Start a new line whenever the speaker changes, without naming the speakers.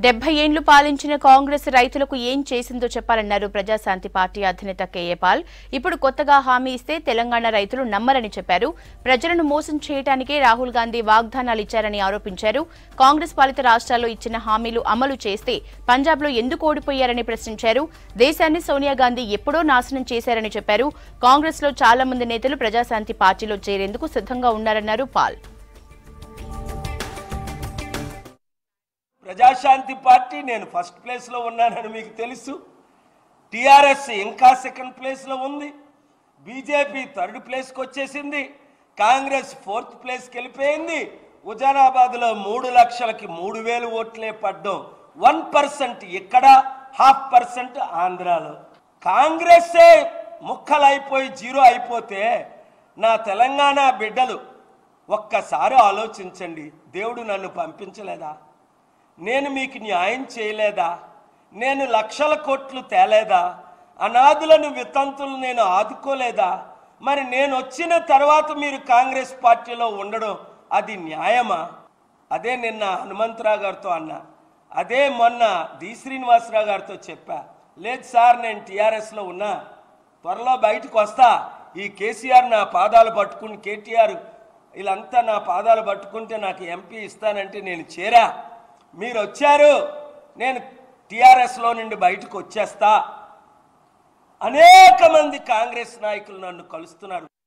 డెబ్బై ఏండ్లు పాలించిన కాంగ్రెస్ రైతులకు ఏం చేసిందో చెప్పాలన్నారు ప్రజాశాంతి పార్టీ అధినేత కేఏ పాల్ ఇప్పుడు కొత్తగా హామీ ఇస్తే తెలంగాణ రైతులు నమ్మరని చెప్పారు ప్రజలను మోసం చేయడానికే రాహుల్ గాంధీ వాగ్దానాలు ఇచ్చారని ఆరోపించారు కాంగ్రెస్ పాలిత రాష్ట్రాల్లో ఇచ్చిన హామీలు అమలు చేస్తే పంజాబ్లో ఎందుకు ఓడిపోయారని ప్రశ్నించారు దేశాన్ని సోనియా గాంధీ ఎప్పుడో నాశనం చేశారని చెప్పారు కాంగ్రెస్ లో చాలా మంది నేతలు ప్రజాశాంతి పార్టీలో చేరేందుకు సిద్ధంగా ఉన్నారన్నారు పాల్
ప్రజాశాంతి పార్టీ నేను ఫస్ట్ ప్లేస్లో ఉన్నానని మీకు తెలుసు టిఆర్ఎస్ ఇంకా సెకండ్ ప్లేస్లో ఉంది బీజేపీ థర్డ్ ప్లేస్కి వచ్చేసింది కాంగ్రెస్ ఫోర్త్ ప్లేస్కి వెళ్ళిపోయింది హుజారాబాద్లో మూడు లక్షలకి మూడు వేలు ఓట్లే పడ్డం వన్ పర్సెంట్ ఇక్కడ హాఫ్ పర్సెంట్ ఆంధ్రాలో కాంగ్రెస్సే ముక్కలైపోయి జీరో అయిపోతే నా తెలంగాణ బిడ్డలు ఒక్కసారి ఆలోచించండి దేవుడు నన్ను పంపించలేదా నేను మీకు న్యాయం చేయలేదా నేను లక్షల కోట్లు తేలేదా అనాథులను వితంతులు నేను ఆదుకోలేదా మరి నేను వచ్చిన తర్వాత మీరు కాంగ్రెస్ పార్టీలో ఉండడం అది న్యాయమా అదే నిన్న హనుమంతరావు గారితో అన్నా అదే మొన్న డి శ్రీనివాసరావు గారితో చెప్పా లేదు సార్ నేను టీఆర్ఎస్లో ఉన్నా త్వరలో బయటకు వస్తా ఈ కేసీఆర్ నా పాదాలు పట్టుకుని కేటీఆర్ వీళ్ళంతా నా పాదాలు పట్టుకుంటే నాకు ఎంపీ ఇస్తానంటే నేను చేరా మీరు వచ్చారు నేను టీఆర్ఎస్లో నుండి బయటకు వచ్చేస్తా అనేక మంది కాంగ్రెస్ నాయకులు నన్ను కలుస్తున్నారు